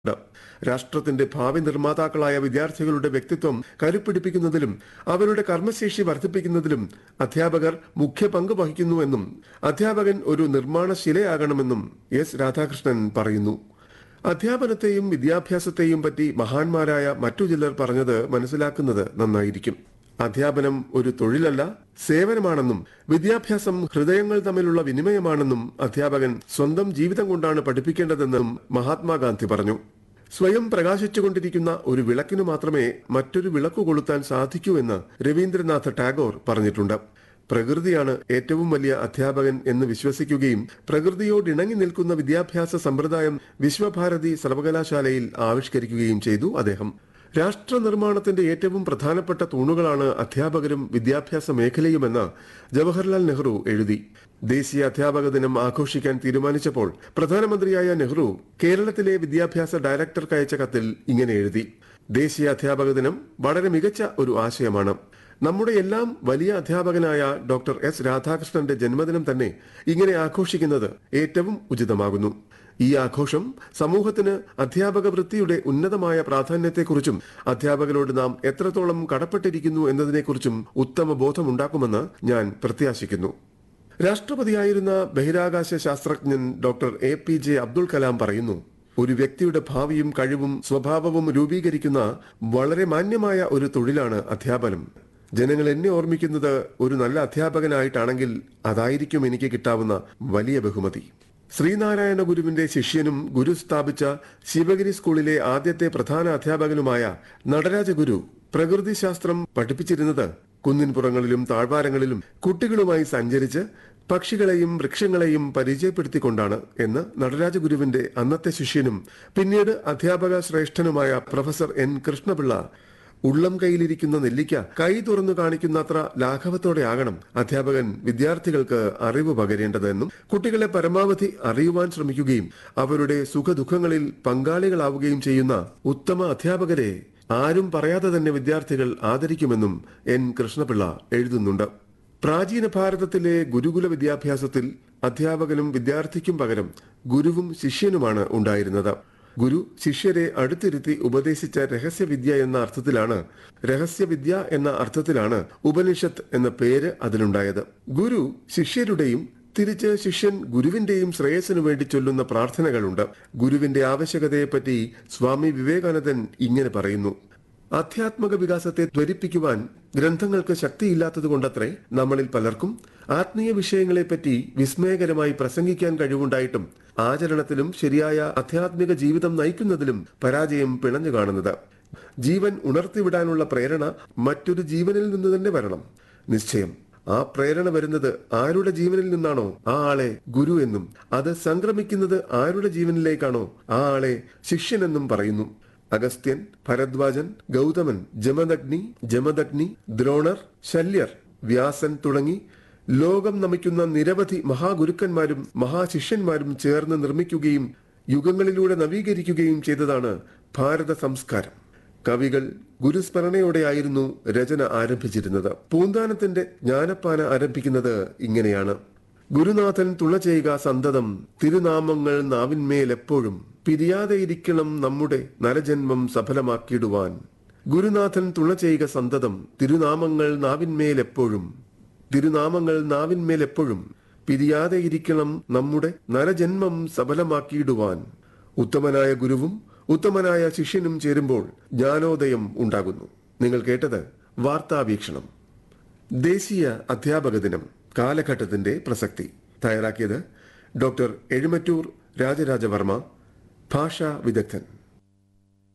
ഉണ്ട്. രാഷ്ട്രത്തിന്റെ ഭാവി നിർമ്മാതാക്കളായ വിദ്യാർത്ഥികളുടെ വ്യക്തിത്വം കരുപ്പിടിപ്പിക്കുന്നതിലും അവരുടെ കർമ്മശേഷി വർദ്ധിപ്പിക്കുന്നതിലും അധ്യാപകർ മുഖ്യ പങ്ക് വഹിക്കുന്നുവെന്നും അധ്യാപകൻ ഒരു നിർമ്മാണ ശിലയാകണമെന്നും എസ് രാധാകൃഷ്ണൻ പറയുന്നു അധ്യാപനത്തെയും വിദ്യാഭ്യാസത്തെയും പറ്റി മഹാന്മാരായ മറ്റു ചിലർ പറഞ്ഞത് മനസ്സിലാക്കുന്നത് നന്നായിരിക്കും അധ്യാപനം ഒരു തൊഴിലല്ല സേവനമാണെന്നും വിദ്യാഭ്യാസം ഹൃദയങ്ങൾ തമ്മിലുള്ള വിനിമയമാണെന്നും അധ്യാപകൻ സ്വന്തം ജീവിതം കൊണ്ടാണ് പഠിപ്പിക്കേണ്ടതെന്നും മഹാത്മാഗാന്ധി പറഞ്ഞു സ്വയം പ്രകാശിച്ചുകൊണ്ടിരിക്കുന്ന ഒരു വിളക്കിനു മാത്രമേ മറ്റൊരു വിളക്ക് കൊളുത്താൻ സാധിക്കൂ എന്ന് രവീന്ദ്രനാഥ് ടാഗോർ പറഞ്ഞിട്ടുണ്ട് പ്രകൃതിയാണ് ഏറ്റവും വലിയ അധ്യാപകൻ എന്ന് വിശ്വസിക്കുകയും പ്രകൃതിയോട് ഇണങ്ങി നിൽക്കുന്ന വിദ്യാഭ്യാസ സമ്പ്രദായം വിശ്വഭാരതി സർവകലാശാലയിൽ ആവിഷ്കരിക്കുകയും ചെയ്തു അദ്ദേഹം രാഷ്ട്ര നിർമ്മാണത്തിന്റെ ഏറ്റവും പ്രധാനപ്പെട്ട തൂണുകളാണ് അധ്യാപകരും വിദ്യാഭ്യാസ മേഖലയുമെന്ന് ജവഹർലാൽ നെഹ്റു എഴുതി ദേശീയ അധ്യാപക ദിനം ആഘോഷിക്കാൻ തീരുമാനിച്ചപ്പോൾ പ്രധാനമന്ത്രിയായ നെഹ്റു കേരളത്തിലെ വിദ്യാഭ്യാസ ഡയറക്ടർക്ക് അയച്ച കത്തിൽ ഇങ്ങനെ എഴുതി ദേശീയ അധ്യാപക ദിനം വളരെ മികച്ച ഒരു ആശയമാണ് നമ്മുടെ എല്ലാം വലിയ അധ്യാപകനായ ഡോക്ടർ എസ് രാധാകൃഷ്ണന്റെ ജന്മദിനം തന്നെ ഇങ്ങനെ ആഘോഷിക്കുന്നത് ഏറ്റവും ഉചിതമാകുന്നു ഈ ആഘോഷം സമൂഹത്തിന് അധ്യാപക വൃത്തിയുടെ ഉന്നതമായ പ്രാധാന്യത്തെക്കുറിച്ചും അധ്യാപകരോട് നാം എത്രത്തോളം കടപ്പെട്ടിരിക്കുന്നു എന്നതിനെക്കുറിച്ചും ഉത്തമ ബോധമുണ്ടാക്കുമെന്ന് ഞാൻ പ്രത്യാശിക്കുന്നു രാഷ്ട്രപതിയായിരുന്ന ബഹിരാകാശ ശാസ്ത്രജ്ഞൻ doctor A P J Abdul Kalam പറയുന്നു ഒരു വ്യക്തിയുടെ ഭാവിയും കഴിവും സ്വഭാവവും രൂപീകരിക്കുന്ന വളരെ മാന്യമായ ഒരു തൊഴിലാണ് അധ്യാപനം ജനങ്ങൾ എന്നെ ഓർമ്മിക്കുന്നത് ഒരു നല്ല അധ്യാപകനായിട്ടാണെങ്കിൽ അതായിരിക്കും എനിക്ക് കിട്ടാവുന്ന വലിയ ബഹുമതി ശ്രീനാരായണ ഗുരുവിന്റെ ശിഷ്യനും ഗുരു സ്ഥാപിച്ച ശിവഗിരി സ്കൂളിലെ ആദ്യത്തെ പ്രധാന അധ്യാപകനുമായ നടരാജ ഗുരു പ്രകൃതിശാസ്ത്രം പഠിപ്പിച്ചിരുന്നത് കുന്നിൻപുറങ്ങളിലും താഴ്വാരങ്ങളിലും കുട്ടികളുമായി സഞ്ചരിച്ച് പക്ഷികളെയും വൃക്ഷങ്ങളെയും പരിചയപ്പെടുത്തിക്കൊണ്ടാണ് എന്ന് നടരാജ ഗുരുവിന്റെ അന്നത്തെ ശിഷ്യനും പിന്നീട് അധ്യാപക ശ്രേഷ്ഠനുമായ പ്രൊഫസർ എൻ കൃഷ്ണപിള്ള ഉള്ളം കയ്യിലിരിക്കുന്ന നെല്ലിക്ക കൈ തുറന്നു കാണിക്കുന്ന അത്ര ലാഘവത്തോടെ ആകണം അധ്യാപകൻ വിദ്യാർത്ഥികൾക്ക് അറിവ് പകരേണ്ടതെന്നും കുട്ടികളെ പരമാവധി അറിയുവാൻ ശ്രമിക്കുകയും അവരുടെ സുഖദുഃഖങ്ങളിൽ പങ്കാളികളാവുകയും ചെയ്യുന്ന ഉത്തമ അധ്യാപകരെ ആരും പറയാതെ തന്നെ വിദ്യാർത്ഥികൾ ആദരിക്കുമെന്നും എൻ കൃഷ്ണപിള്ള എഴുതുന്നുണ്ട് പ്രാചീന ഭാരതത്തിലെ ഗുരുകുല വിദ്യാഭ്യാസത്തിൽ അധ്യാപകനും വിദ്യാർത്ഥിക്കും പകരം ഗുരുവും ശിഷ്യനുമാണ് ഉണ്ടായിരുന്നത് ഗുരു ശിഷ്യരെ അടുത്തിരുത്തി ഉപദേശിച്ച രഹസ്യവിദ്യ എന്ന അർത്ഥത്തിലാണ് രഹസ്യവിദ്യ എന്ന അർത്ഥത്തിലാണ് ഉപനിഷത്ത് എന്ന പേര് അതിലുണ്ടായത് ഗുരു ശിഷ്യരുടെയും തിരിച്ച് ശിഷ്യൻ ഗുരുവിന്റെയും ശ്രേയസിനു വേണ്ടി ചൊല്ലുന്ന പ്രാർത്ഥനകളുണ്ട് ഗുരുവിന്റെ ആവശ്യകതയെപ്പറ്റി സ്വാമി വിവേകാനന്ദൻ ഇങ്ങനെ പറയുന്നു ആധ്യാത്മക വികാസത്തെ ത്വരിപ്പിക്കുവാൻ ഗ്രന്ഥങ്ങൾക്ക് ശക്തിയില്ലാത്തതുകൊണ്ടത്രേ നമ്മളിൽ പലർക്കും ആത്മീയ വിഷയങ്ങളെപ്പറ്റി വിസ്മയകരമായി പ്രസംഗിക്കാൻ കഴിവുണ്ടായിട്ടും ആചരണത്തിലും ശരിയായ ആധ്യാത്മിക ജീവിതം നയിക്കുന്നതിലും പരാജയം പിണഞ്ഞു കാണുന്നത് ജീവൻ ഉണർത്തിവിടാനുള്ള പ്രേരണ മറ്റൊരു ജീവനിൽ നിന്ന് തന്നെ വരണം നിശ്ചയം ആ പ്രേരണ വരുന്നത് ആരുടെ ജീവനിൽ നിന്നാണോ ആ ആളെ ഗുരു എന്നും അത് സംക്രമിക്കുന്നത് ആരുടെ ജീവനിലേക്കാണോ ആ ആളെ ശിഷ്യനെന്നും പറയുന്നു അഗസ്ത്യൻ ഭരദ്വാജൻ ഗൗതമൻ ജമദഗ്നി ജമദഗ്നി ദ്രോണർ ശല്യർ വ്യാസൻ തുടങ്ങി ലോകം നമിക്കുന്ന നിരവധി മഹാഗുരുക്കന്മാരും മഹാശിഷ്യന്മാരും ചേർന്ന് നിർമ്മിക്കുകയും യുഗങ്ങളിലൂടെ നവീകരിക്കുകയും ചെയ്തതാണ് ഭാരത സംസ്കാരം കവികൾ ഗുരുസ്മരണയോടെയായിരുന്നു രചന ആരംഭിച്ചിരുന്നത് പൂന്താനത്തിന്റെ ജ്ഞാനപ്പാന ആരംഭിക്കുന്നത് ഇങ്ങനെയാണ് ഗുരുനാഥൻ തുള ചെയ്യുക സന്തതം തിരുനാമങ്ങൾ നാവിന്മേലെപ്പോഴും പിരിയാതെയിരിക്കണം നമ്മുടെ നരജന്മം സഫലമാക്കിയിടുവാൻ ഗുരുനാഥൻ തുള ചെയ്യുക സന്തതം തിരുനാമങ്ങൾ നാവിന്മേലെപ്പോഴും തിരുനാമങ്ങൾ നാവിന്മേലെപ്പോഴും പിരിയാതെയിരിക്കണം നമ്മുടെ നരജന്മം സഫലമാക്കിയിടുവാൻ ഉത്തമനായ ഗുരുവും ഉത്തമനായ ശിഷ്യനും ചേരുമ്പോൾ ജ്ഞാനോദയം ഉണ്ടാകുന്നു നിങ്ങൾ കേട്ടത് വാർത്താവീക്ഷണം ദേശീയ അധ്യാപക ദിനം കാലഘട്ടത്തിന്റെ പ്രസക്തി തയ്യാറാക്കിയത് ഡോക്ടർ എഴുമറ്റൂർ രാജരാജവർമ്മ ഭാഷാ വിദഗ്ധൻ